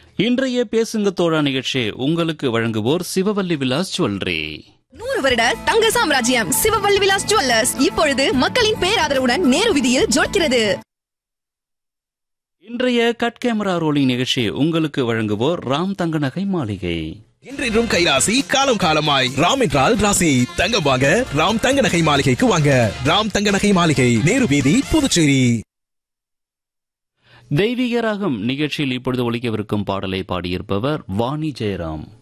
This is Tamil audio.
இன்றைய பேசுங்க தோழா நிகழ்ச்சி உங்களுக்கு வழங்குவோர் சிவவல்லி விலாஸ் ஜுவல்லரி நூறு வருட தங்க சாம்ராஜ்யம் சிவவல்லி விலாஸ் ஜுவல்லர்ஸ் இப்பொழுது மக்களின் பேராதரவுடன் நேரு வீதியில் ஜொலிக்கிறது இன்றைய கட் கேமரா ரோலிங் நிகழ்ச்சி உங்களுக்கு வழங்குவோர் ராம் தங்க நகை மாளிகை இன்றின்றும் கைராசி காலம் காலமாய் ராம் என்றால் ராசி தங்கம் வாங்க ராம் தங்க நகை மாளிகைக்கு வாங்க ராம் தங்க நகை மாளிகை நேரு வீதி புதுச்சேரி தெய்வீக ராகம் நிகழ்ச்சியில் இப்பொழுது ஒலிக்கவிருக்கும் பாடலை பாடியிருப்பவர் வாணி ஜெயராம்